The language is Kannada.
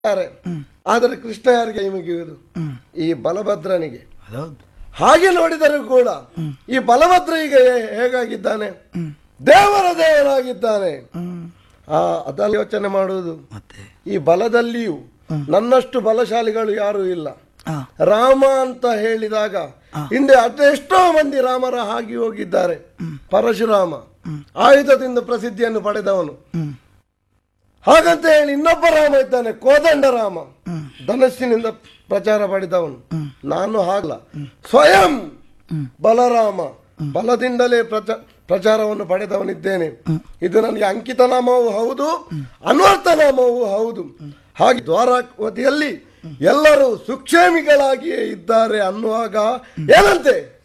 ಯಾರೆ ಆದರೆ ಕೃಷ್ಣ ಯಾರಿಗೆ ಮುಗಿಯುವುದು ಈ ಬಲಭದ್ರನಿಗೆ ಅದೌದು ಹಾಗೆ ನೋಡಿದರೂ ಕೂಡ ಈ ಬಲಭದ್ರ ಈಗ ಹೇ- ಹೇಗಾಗಿದ್ದಾನೆ ದೇವರ ದೇವರಾಗಿದ್ದಾನೆ ಆ ಅದನ್ನು ಯೋಚನೆ ಮಾಡುವುದು ಮತ್ತೆ ಈ ಬಲದಲ್ಲಿಯೂ ನನ್ನಷ್ಟು ಬಲಶಾಲಿಗಳು ಯಾರೂ ಇಲ್ಲ ಆ, ರಾಮ ಅಂತ ಹೇಳಿದಾಗ ಹಿಂದೆ ಅದೆಷ್ಟೋ ಮಂದಿ ರಾಮರ ಹಾಗೆ ಹೋಗಿದ್ದಾರೆ ಪರಶುರಾಮ ಆಯುಧದಿಂದ ಪ್ರಸಿದ್ಧಿಯನ್ನು ಪಡೆದವನು ಹ್ಮ್ ಹಾಗಂತ ಹೇಳಿ ಇನ್ನೊಬ್ಬ ರಾಮ ಇದ್ದಾನೆ ಕೋದಂಡ ರಾಮ ಧನಸ್ಸಿನಿಂದ ಪ್ರಚಾರ ಪಡೆದವನು ನಾನು ಹಾಗಲ್ಲ ಸ್ವಯಂ ಬಲರಾಮ ಬಲದಿಂದಲೇ ಪ್ರಚ ಪ್ರಚಾರವನ್ನು ಪಡೆದವನಿದ್ದೇನೆ ಇದು ನನಗೆ ಅಂಕಿತ ನಾಮವೂ ಹೌದು ಅನ್ವರ್ಥ ನಾಮವೂ ಹೌದು ಹಾಗೆ ದ್ವಾರಾವತಿಯಲ್ಲಿ ಎಲ್ಲರೂ ಸುಕ್ಷೇಮಿಗಳಾಗಿಯೇ ಇದ್ದಾರೆ ಅನ್ನುವಾಗ ಏನಂತೆ